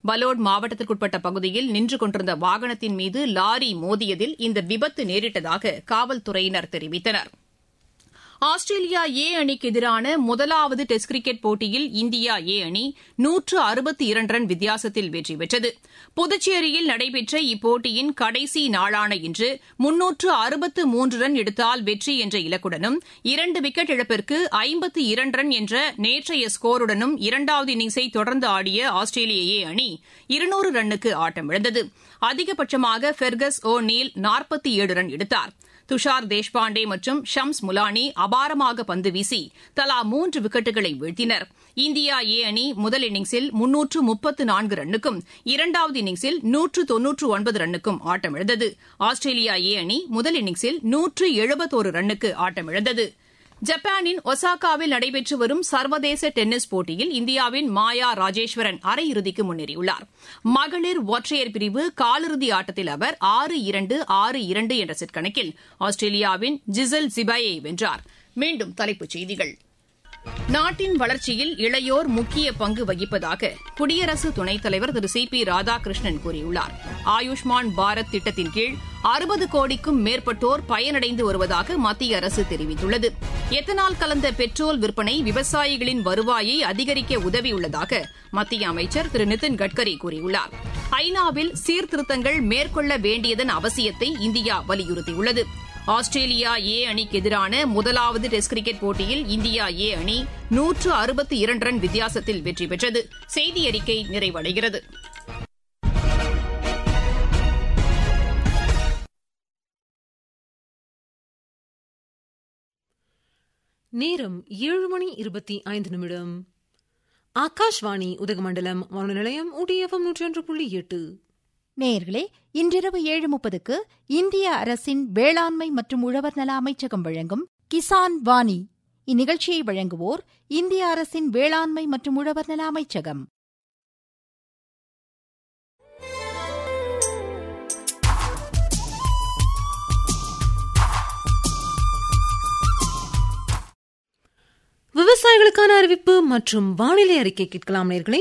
பலோட் மாவட்டத்திற்குட்பட்ட பகுதியில் நின்று கொண்டிருந்த வாகனத்தின் மீது லாரி மோதியதில் இந்த விபத்து நேரிட்டதாக காவல்துறையினர் தெரிவித்தனா் ஆஸ்திரேலியா ஏ அணிக்கு எதிரான முதலாவது டெஸ்ட் கிரிக்கெட் போட்டியில் இந்தியா ஏ அணி நூற்று அறுபத்தி இரண்டு ரன் வித்தியாசத்தில் வெற்றி பெற்றது புதுச்சேரியில் நடைபெற்ற இப்போட்டியின் கடைசி நாளான இன்று முன்னூற்று அறுபத்து மூன்று ரன் எடுத்தால் வெற்றி என்ற இலக்குடனும் இரண்டு விக்கெட் இழப்பிற்கு ஐம்பத்து இரண்டு ரன் என்ற நேற்றைய ஸ்கோருடனும் இரண்டாவது இன்னிங்ஸை தொடர்ந்து ஆடிய ஆஸ்திரேலிய ஏ அணி இருநூறு ரன்னுக்கு ஆட்டமிழந்தது அதிகபட்சமாக ஃபெர்கஸ் ஓ நீல் நாற்பத்தி ஏழு ரன் எடுத்தார் துஷார் தேஷ்பாண்டே மற்றும் ஷம்ஸ் முலானி அபாரமாக பந்து வீசி தலா மூன்று விக்கெட்டுகளை வீழ்த்தினர் இந்தியா ஏ அணி முதல் இன்னிங்ஸில் முன்னூற்று முப்பத்து நான்கு ரன்னுக்கும் இரண்டாவது இன்னிங்ஸில் நூற்று தொன்னூற்று ஒன்பது ரன்னுக்கும் ஆட்டமிழந்தது ஆஸ்திரேலியா ஏ அணி முதல் இன்னிங்ஸில் நூற்று எழுபத்தோரு ரன்னுக்கு ஆட்டமிழந்தது ஜப்பானின் ஒசாகாவில் நடைபெற்று வரும் சர்வதேச டென்னிஸ் போட்டியில் இந்தியாவின் மாயா ராஜேஸ்வரன் அரையிறுதிக்கு முன்னேறியுள்ளார் மகளிர் ஒற்றையர் பிரிவு காலிறுதி ஆட்டத்தில் அவர் ஆறு இரண்டு ஆறு இரண்டு என்ற செட் கணக்கில் ஆஸ்திரேலியாவின் ஜிசல் ஜிபாயை வென்றார் மீண்டும் தலைப்புச் செய்திகள் நாட்டின் வளர்ச்சியில் இளையோர் முக்கிய பங்கு வகிப்பதாக குடியரசு துணைத் தலைவர் திரு சி பி ராதாகிருஷ்ணன் கூறியுள்ளார் ஆயுஷ்மான் பாரத் திட்டத்தின் கீழ் அறுபது கோடிக்கும் மேற்பட்டோர் பயனடைந்து வருவதாக மத்திய அரசு தெரிவித்துள்ளது எத்தனால் கலந்த பெட்ரோல் விற்பனை விவசாயிகளின் வருவாயை அதிகரிக்க உதவியுள்ளதாக மத்திய அமைச்சர் திரு நிதின் கட்கரி கூறியுள்ளார் ஐநாவில் சீர்திருத்தங்கள் மேற்கொள்ள வேண்டியதன் அவசியத்தை இந்தியா வலியுறுத்தியுள்ளது ஆஸ்திரேலியா ஏ அணிக்கு எதிரான முதலாவது டெஸ்ட் கிரிக்கெட் போட்டியில் இந்தியா ஏ அணி நூற்று அறுபத்தி இரண்டு ரன் வித்தியாசத்தில் வெற்றி பெற்றது செய்தி அறிக்கை நிறைவடைகிறது நேரம் ஏழு மணி இருபத்தி ஐந்து நிமிடம் ஆகாஷ்வாணி உதகமண்டலம் வானொலி நிலையம் ஊடிஎஃப்எம் நூற்றி ஒன்று புள்ளி எட்டு நேயர்களே இன்றிரவு ஏழு முப்பதுக்கு இந்திய அரசின் வேளாண்மை மற்றும் உழவர் நல அமைச்சகம் வழங்கும் கிசான் வாணி இந்நிகழ்ச்சியை வழங்குவோர் இந்திய அரசின் வேளாண்மை மற்றும் உழவர் நல அமைச்சகம் விவசாயிகளுக்கான அறிவிப்பு மற்றும் வானிலை அறிக்கை கேட்கலாம் நேர்களே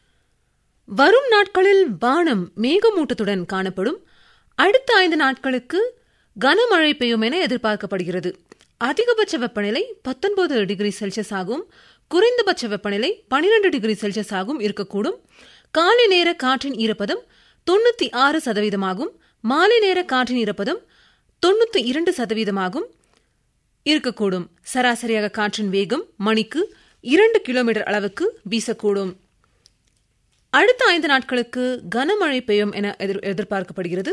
வரும் நாட்களில் வானம் மேகமூட்டத்துடன் காணப்படும் அடுத்த ஐந்து நாட்களுக்கு கனமழை பெய்யும் என எதிர்பார்க்கப்படுகிறது அதிகபட்ச வெப்பநிலை பத்தொன்பது டிகிரி செல்சியஸ் ஆகும் குறைந்தபட்ச வெப்பநிலை பனிரெண்டு டிகிரி செல்சியஸ் ஆகும் இருக்கக்கூடும் காலை நேர காற்றின் ஈரப்பதம் தொண்ணூத்தி ஆறு சதவீதமாகும் மாலை நேர காற்றின் ஈரப்பதம் தொண்ணூத்தி இரண்டு சதவீதமாகும் இருக்கக்கூடும் சராசரியாக காற்றின் வேகம் மணிக்கு இரண்டு கிலோமீட்டர் அளவுக்கு வீசக்கூடும் அடுத்த ஐந்து நாட்களுக்கு கனமழை பெய்யும் என எதிர் எதிர்பார்க்கப்படுகிறது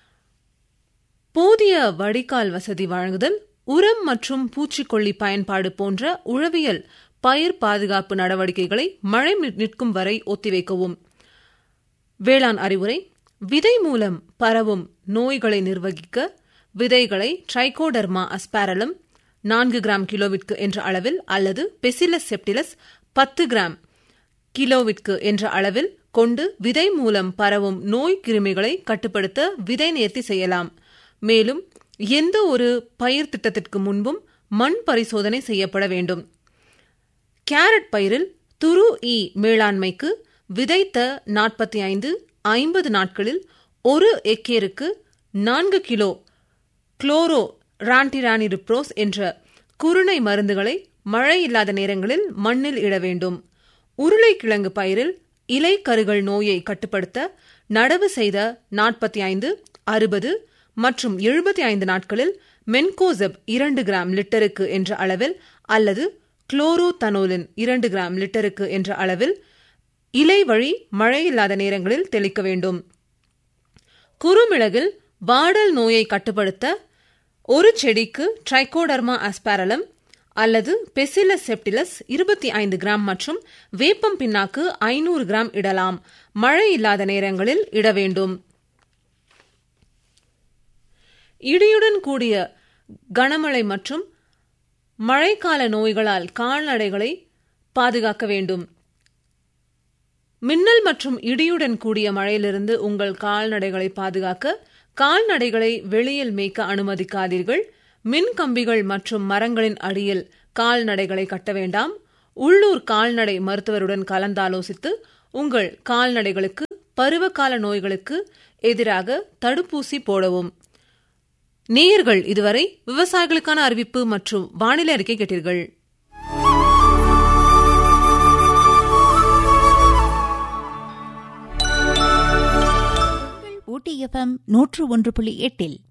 போதிய வடிகால் வசதி வழங்குதல் உரம் மற்றும் பூச்சிக்கொல்லி பயன்பாடு போன்ற உழவியல் பயிர் பாதுகாப்பு நடவடிக்கைகளை மழை நிற்கும் வரை ஒத்திவைக்கவும் வேளாண் அறிவுரை விதை மூலம் பரவும் நோய்களை நிர்வகிக்க விதைகளை ட்ரைகோடர்மா அஸ்பாரலம் நான்கு கிராம் கிலோவிற்கு என்ற அளவில் அல்லது பெசிலஸ் செப்டிலஸ் பத்து கிராம் கிலோவிற்கு என்ற அளவில் கொண்டு விதை மூலம் பரவும் நோய் கிருமிகளை கட்டுப்படுத்த விதை நேர்த்தி செய்யலாம் மேலும் எந்த ஒரு பயிர் திட்டத்திற்கு முன்பும் மண் பரிசோதனை செய்யப்பட வேண்டும் கேரட் பயிரில் துரு இ மேலாண்மைக்கு விதைத்த நாற்பத்தி ஐந்து ஐம்பது நாட்களில் ஒரு எக்கேருக்கு நான்கு கிலோ குளோரோ ரான்டிரானிரிப்ரோஸ் என்ற குருணை மருந்துகளை மழை இல்லாத நேரங்களில் மண்ணில் இட வேண்டும் உருளைக்கிழங்கு பயிரில் இலை கருகள் நோயை கட்டுப்படுத்த நடவு செய்த நாற்பத்தி ஐந்து அறுபது மற்றும் எழுபத்தி ஐந்து நாட்களில் மென்கோசப் இரண்டு கிராம் லிட்டருக்கு என்ற அளவில் அல்லது குளோரோதனோலின் இரண்டு கிராம் லிட்டருக்கு என்ற அளவில் இலை வழி மழை இல்லாத நேரங்களில் தெளிக்க வேண்டும் குறுமிளகில் வாடல் நோயை கட்டுப்படுத்த ஒரு செடிக்கு ட்ரைகோடர்மா அஸ்பாரலம் அல்லது பெசிலஸ் செப்டிலஸ் இருபத்தி ஐந்து கிராம் மற்றும் வேப்பம் பின்னாக்கு ஐநூறு கிராம் இடலாம் மழை இல்லாத நேரங்களில் இட வேண்டும் இடியுடன் கூடிய கனமழை மற்றும் மழைக்கால நோய்களால் கால்நடைகளை பாதுகாக்க வேண்டும் மின்னல் மற்றும் இடியுடன் கூடிய மழையிலிருந்து உங்கள் கால்நடைகளை பாதுகாக்க கால்நடைகளை வெளியில் மேய்க்க அனுமதிக்காதீர்கள் மின் கம்பிகள் மற்றும் மரங்களின் அடியில் கால்நடைகளை கட்ட வேண்டாம் உள்ளூர் கால்நடை மருத்துவருடன் கலந்தாலோசித்து உங்கள் கால்நடைகளுக்கு பருவகால நோய்களுக்கு எதிராக தடுப்பூசி போடவும் நேயர்கள் இதுவரை விவசாயிகளுக்கான அறிவிப்பு மற்றும் வானிலை அறிக்கை கேட்டீர்கள் ஊட்டி எஃப்எம் நூற்று ஒன்று புள்ளி எட்டில்